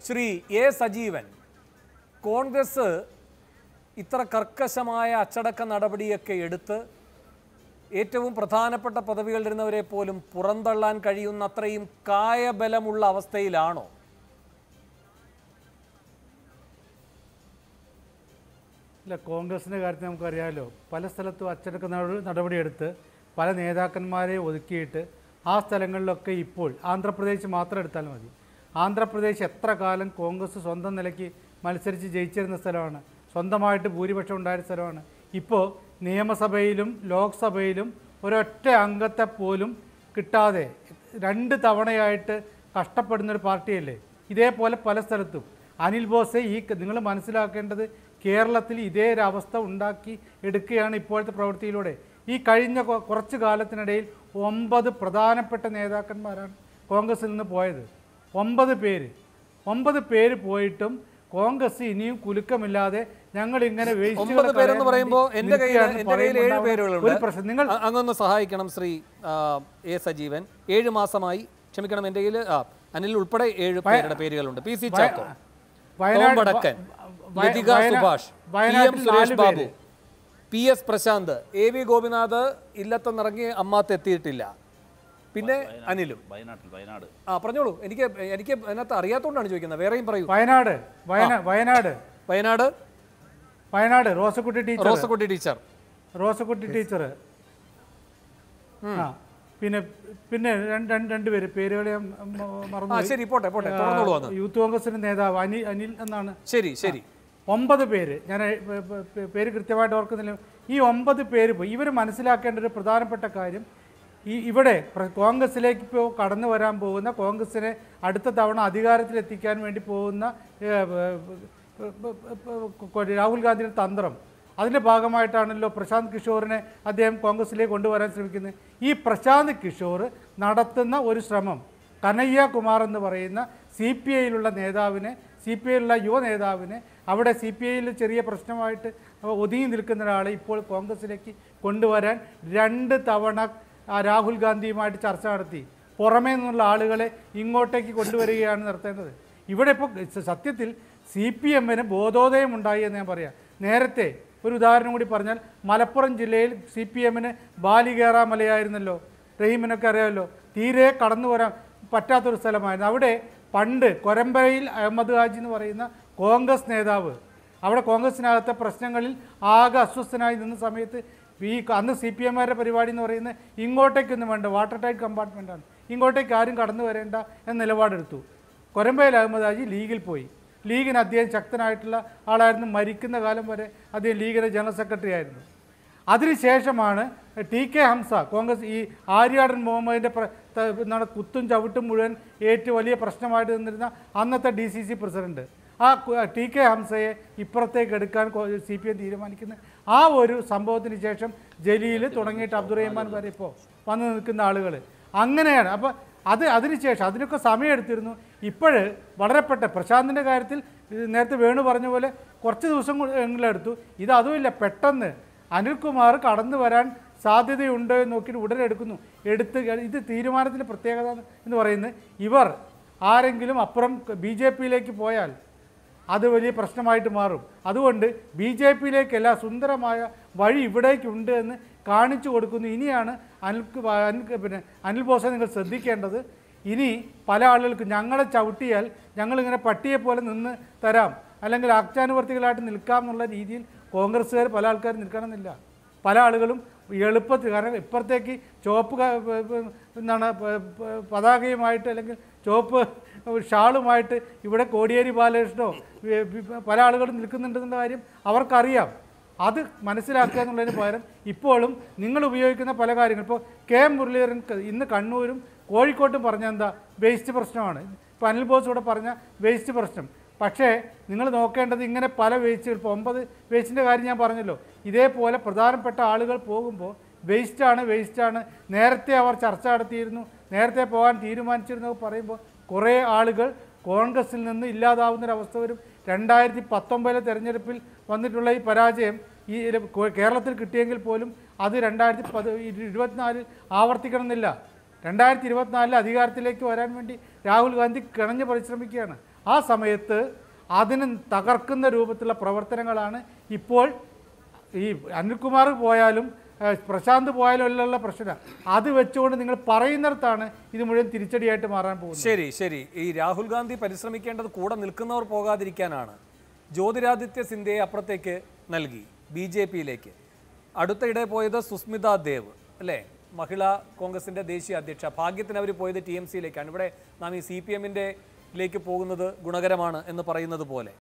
Shri A Sajeevan Congress ഇത്ര കർക്കശമായ അച്ചടക്ക നടപടിയൊക്കെ എടുത്ത് ഏറ്റവും പ്രധാനപ്പെട്ട പദവികളിലിരുന്നവരെ പോലും പുറന്തള്ളാൻ കഴിയുന്ന അത്രയും കായബലമുള്ള അവസ്ഥയിലാണോ ഇല്ല കോൺഗ്രസിൻ്റെ കാര്യത്തിൽ നമുക്കറിയാമല്ലോ പല സ്ഥലത്തും അച്ചടക്ക നട- നടപടിയെടുത്ത് പല നേതാക്കന്മാരെ ഒതുക്കിയിട്ട് ആ സ്ഥലങ്ങളിലൊക്കെ ഇപ്പോൾ ആന്ധ്രാപ്രദേശ് മാത്രം എടുത്താൽ മതി ആന്ധ്രാപ്രദേശ് എത്ര കാലം കോൺഗ്രസ് സ്വന്തം നിലയ്ക്ക് മത്സരിച്ച് ജയിച്ചിരുന്ന സ്ഥലമാണ് സ്വന്തമായിട്ട് ഭൂരിപക്ഷം ഉണ്ടായിരുന്ന സ്ഥലമാണ് ഇപ്പോൾ നിയമസഭയിലും ലോക്സഭയിലും ഒരൊറ്റ അംഗത്തെ പോലും കിട്ടാതെ രണ്ട് തവണയായിട്ട് കഷ്ടപ്പെടുന്ന ഒരു പാർട്ടിയല്ലേ ഇതേപോലെ പല സ്ഥലത്തും അനിൽ ബോസെ ഈ നിങ്ങൾ മനസ്സിലാക്കേണ്ടത് കേരളത്തിൽ ഇതേ ഒരു അവസ്ഥ ഉണ്ടാക്കി എടുക്കുകയാണ് ഇപ്പോഴത്തെ പ്രവൃത്തിയിലൂടെ ഈ കഴിഞ്ഞ കൊ- കുറച്ച് കാലത്തിനിടയിൽ ഒമ്പത് പ്രധാനപ്പെട്ട നേതാക്കന്മാരാണ് കോൺഗ്രസിൽ നിന്ന് പോയത് ഒമ്പത് പേര് ഒമ്പത് പേര് പോയിട്ടും കോൺഗ്രസ് ഇനിയും കുലുക്കമില്ലാതെ ഞങ്ങൾ ഇങ്ങനെ വേസ്റ്റുകളെ ഒമ്പത് പേരെന്ന് കളയാൻ പറയുമ്പോൾ വേണ്ടി എന്റെ കയ്യിൽ നിൽക്കുകയാണെന്ന് എന്റെ കയ്യിൽ ഏഴ് പറയുമ്പോൾ പേരുകളുണ്ട് ഒരു പ്രശ്നം നിങ്ങൾ അ- അങ്ങൊന്ന് സഹായിക്കണം ശ്രീ ആ, എ സജീവൻ ഏഴ് മാസമായി ക്ഷമിക്കണം എന്റെ കയ്യിൽ ആ, അനിൽ ഉൾപ്പെടെ ഏഴ് പേരുടെ പേരുകളുണ്ട് P C Chacko Tom Wayanad വടക്കൻ വയ- ലതിക വയനാ- സുഭാഷ് ടി എം വയനാട്ടിൽ സുരേഷ് നാല് ബാബു പേര്. P S Prashanth A V Gopinath ഇല്ലത്തെന്നിറങ്ങി അമ്മാത്ത് എത്തിയിട്ടില്ല പിന്നെ അനിലും വയനാട്ടിൽ വയനാട് ആ പറഞ്ഞോളൂ എനിക്ക് എനിക്ക് അതിനകത്ത് അറിയാത്തോണ്ടാണ് ചോദിക്കുന്നത് വേറെയും പറയൂ വയനാട് വയനാ Wayanad Wayanad Wayanad Rosakutty teacher Rosakutty teacher Rosakutty teacher ആ പിന്നെ പിന്നെ രണ്ട് രണ്ട് രണ്ട് പേര് പേരുകൾ ഞാൻ മ- ആ മറന്നു ശരി പോട്ടെ പോട്ടെ തുറന്നോളൂ വന്ന് യൂത്ത് കോൺഗ്രസിന്റെ നേതാവ് അനിൽ അനിൽ എന്നാണ് ശരി ശരി ഒമ്പത് പേര് ഞാൻ പ- പ- പ- പേര് കൃത്യമായിട്ട് ഓർക്കുന്നില്ല ഈ ഒമ്പത് പേര് പോയി ഇവർ മനസ്സിലാക്കേണ്ട ഒരു പ്രധാനപ്പെട്ട കാര്യം ഈ ഇവിടെ പ്ര- കോൺഗ്രസിലേക്ക് ഇപ്പോൾ കടന്നു വരാൻ പോകുന്ന കോൺഗ്രസിനെ അടുത്ത തവണ അധികാരത്തിലെത്തിക്കാൻ വേണ്ടി പോകുന്ന ഏ, ബ- ബ- ബ- ബ- ബ- രാഹുൽ ഗാന്ധിയുടെ തന്ത്രം അതിൻ്റെ ഭാഗമായിട്ടാണല്ലോ പ്രശാന്ത് കിഷോറിനെ അദ്ദേഹം കോൺഗ്രസിലേക്ക് കൊണ്ടുവരാൻ ശ്രമിക്കുന്നത് ഈ പ്രശാന്ത് കിഷോർ നടത്തുന്ന ഒരു ശ്രമം കനയ്യ കുമാർ എന്ന് പറയുന്ന സി പി ഐയിലുള്ള നേതാവിനെ സി പി ഐയിലുള്ള യുവ നേതാവിനെ അവിടെ സി പി ഐയിൽ ചെറിയ പ്രശ്നമായിട്ട് ഒതുങ്ങി നിൽക്കുന്ന ഒരാളെ ഇപ്പോൾ കോൺഗ്രസിലേക്ക് കൊണ്ടുവരാൻ രണ്ട് തവണ ആ രാഹുൽ ഗാന്ധിയുമായിട്ട് ചർച്ച നടത്തി പുറമേ നിന്നുള്ള ആളുകളെ ഇങ്ങോട്ടേക്ക് കൊണ്ടുവരികയാണ് നടത്തേണ്ടത് ഇവിടെ ഇപ്പോൾ സത്യത്തിൽ സി പി എമ്മിന് ബോധോദയം ഉണ്ടായി എന്ന് ഞാൻ പറയാം നേരത്തെ ഒരു ഉദാഹരണം കൂടി പറഞ്ഞാൽ മലപ്പുറം ജില്ലയിൽ സി പി എമ്മിന് ബാലികേറാമലയായിരുന്നല്ലോ റഹീമിനൊക്കെ അറിയാമല്ലോ തീരെ കടന്നു വരാൻ പറ്റാത്തൊരു സ്ഥലമായിരുന്നു അവിടെ പണ്ട് കൊരമ്പരയിൽ അഹമ്മദ് ഹാജി എന്ന് പറയുന്ന കോൺഗ്രസ് നേതാവ് അവിടെ കോൺഗ്രസിനകത്തെ പ്രശ്നങ്ങളിൽ ആകെ അസ്വസ്ഥനായി നിന്ന സമയത്ത് ഈ അന്ന് സി പി എമ്മാരുടെ പരിപാടി എന്ന് പറയുന്നത് ഇങ്ങോട്ടേക്കൊന്നും വേണ്ട വാട്ടർ ടൈറ്റ് കമ്പാർട്ട്മെൻറ്റാണ് ഇങ്ങോട്ടേക്ക് ആരും കടന്നു വരേണ്ട എന്ന നിലപാടെടുത്തു കൊരമ്പയിൽ അഹമ്മദ് ഹാജി ലീഗിൽ പോയി ലീഗിന് അദ്ദേഹം ശക്തനായിട്ടുള്ള ആളായിരുന്നു മരിക്കുന്ന കാലം വരെ അദ്ദേഹം ലീഗിൻ്റെ ജനറൽ സെക്രട്ടറി ആയിരുന്നു അതിനുശേഷമാണ് ടി കെ ഹംസ കോൺഗ്രസ് ഈ ആര്യാടൻ മുഹമ്മദിൻ്റെ പ്ര- ത- എന്താണ് കുത്തും ചവിട്ടും മുഴുവൻ ഏറ്റവും വലിയ പ്രശ്നമായിട്ട് നിന്നിരുന്ന അന്നത്തെ ഡി സി സി പ്രസിഡന്റ് ആ കു- ടി കെ ഹംസയെ ഇപ്പുറത്തേക്ക് എടുക്കാൻ സി പി എം തീരുമാനിക്കുന്ന ആ ഒരു സംഭവത്തിന് ശേഷം ജലീൽ തുടങ്ങിയിട്ട് അബ്ദുറഹ്മാൻ വരെ ഇപ്പോൾ വന്നു നിൽക്കുന്ന ആളുകൾ അങ്ങനെയാണ് അപ്പോൾ അത് അതിനുശേഷം അതിനൊക്കെ സമയമെടുത്തിരുന്നു ഇപ്പോൾ വളരെ പെട്ട പ്രശാന്തിൻ്റെ കാര്യത്തിൽ ഇത് നേരത്തെ വേണു പറഞ്ഞ പോലെ കുറച്ച് ദിവസം കൂടി എങ്കിലും എടുത്തു ഇത് അതുമില്ല പെട്ടെന്ന് അനിൽകുമാർ കടന്നു വരാൻ സാധ്യതയുണ്ടോ എന്ന് നോക്കിയിട്ട് ഉടനെ എടുക്കുന്നു എടുത്ത് ഇത് തീരുമാനത്തിൻ്റെ പ്രത്യേകത എന്ന് പറയുന്നത് ഇവർ ആരെങ്കിലും അപ്പുറം ബി ജെ പിയിലേക്ക് പോയാൽ അത് വലിയ പ്രശ്നമായിട്ട് മാറും അതുകൊണ്ട് ബി ജെ പിയിലേക്കല്ല സുന്ദരമായ വഴി ഇവിടേക്കുണ്ട് എന്ന് കാണിച്ചു കൊടുക്കുന്നു ഇനിയാണ് അനിൽക്ക് അനിൽ പിന്നെ അനിൽ ബോസെ നിങ്ങൾ ശ്രദ്ധിക്കേണ്ടത് ഇനി പല ആളുകൾക്ക് ഞങ്ങളെ ചവിട്ടിയാൽ ഞങ്ങളിങ്ങനെ പട്ടിയെ പോലെ നിന്ന് തരാം അല്ലെങ്കിൽ ആജ്ഞാനുവർത്തികളായിട്ട് നിൽക്കാം എന്നുള്ള രീതിയിൽ കോൺഗ്രസ്സുകാർ പല ആൾക്കാരും നിൽക്കണമെന്നില്ല പല ആളുകളും എളുപ്പത്തിൽ കാരണം ഇപ്പുറത്തേക്ക് ചുവപ്പ് ക- പ- പ- എന്താണ് പ- പ- പതാകയുമായിട്ട് അല്ലെങ്കിൽ ചുവപ്പ് ഷാളുമായിട്ട് ഇവിടെ കോടിയേരി ബാലകൃഷ്ണനോ വി- വി- പല ആളുകളും നിൽക്കുന്നുണ്ടെന്നുള്ള കാര്യം അവർക്കറിയാം അത് മനസ്സിലാക്കുക എന്നുള്ളതിന് പകരം ഇപ്പോഴും നിങ്ങൾ ഉപയോഗിക്കുന്ന പല കാര്യങ്ങൾ ഇപ്പോൾ കെ എം മുരളീധരൻ ക- ഇന്ന് കണ്ണൂരും കോഴിക്കോട്ടും പറഞ്ഞ എന്താ വേസ്റ്റ് പ്രശ്നമാണ് ഇപ്പോൾ അനിൽ ബോസ് ഇവിടെ പറഞ്ഞ വേസ്റ്റ് പ്രശ്നം പക്ഷേ നിങ്ങൾ നോക്കേണ്ടത് ഇങ്ങനെ പല വേസ്റ്റുകൾ ഇപ്പോൾ ഒമ്പത് വേസ്റ്റിൻ്റെ കാര്യം ഞാൻ പറഞ്ഞല്ലോ ഇതേപോലെ പ്രധാനപ്പെട്ട ആളുകൾ പോകുമ്പോൾ വേസ്റ്റാണ് വേസ്റ്റാണ് നേരത്തെ അവർ ചർച്ച നടത്തിയിരുന്നു നേരത്തെ പോകാൻ തീരുമാനിച്ചിരുന്നു പറയുമ്പോൾ കുറേ ആളുകൾ കോൺഗ്രസിൽ നിന്ന് ഇല്ലാതാവുന്നൊരവസ്ഥ വരും രണ്ടായിരത്തി പത്തൊമ്പതിലെ തെരഞ്ഞെടുപ്പിൽ വന്നിട്ടുള്ള ഈ പരാജയം ഈ ഇര- കോ- കേരളത്തിൽ കിട്ടിയെങ്കിൽ പോലും അത് രണ്ടായിരത്തി പത് ഇരുപത്തിനാലിൽ ആവർത്തിക്കണമെന്നില്ല രണ്ടായിരത്തി ഇരുപത്തിനാലിൽ അധികാരത്തിലേക്ക് വരാൻ വേണ്ടി രാഹുൽ ഗാന്ധി കിണഞ്ഞ് പരിശ്രമിക്കുകയാണ് ആ സമയത്ത് അതിന് തകർക്കുന്ന രൂപത്തിലുള്ള പ്രവർത്തനങ്ങളാണ് ഇപ്പോൾ ഈ അനിൽകുമാർ പോയാലും ഏഹ്, പ്രശാന്ത് പോയാലും ഉള്ള പ്രശ്നം അത് വെച്ചുകൊണ്ട് നിങ്ങൾ പറയുന്നിടത്താണ് ഇത് മുഴുവൻ തിരിച്ചടിയായിട്ട് മാറാൻ പോകുന്നത് ശരി ശരി ഈ രാഹുൽ ഗാന്ധി പരിശ്രമിക്കേണ്ടത് കൂടെ നിൽക്കുന്നവർ പോകാതിരിക്കാനാണ് ജ്യോതിരാദിത്യ സിന്ധ്യയെ അപ്പുറത്തേക്ക് നൽകി ബി ജെ പിയിലേക്ക് അടുത്തയിടെ പോയത് സുസ്മിത ദേവ് അല്ലേ മഹിളാ കോൺഗ്രസിന്റെ ദേശീയ അധ്യക്ഷ ഭാഗ്യത്തിന് അവർ പോയത് ടി എം സിയിലേക്കാണ് ഇവിടെ നാം ഈ സി പി എമ്മിൻ്റെ ലേക്ക് പോകുന്നത് ഗുണകരമാണ് എന്ന് പറയുന്നത് പോലെ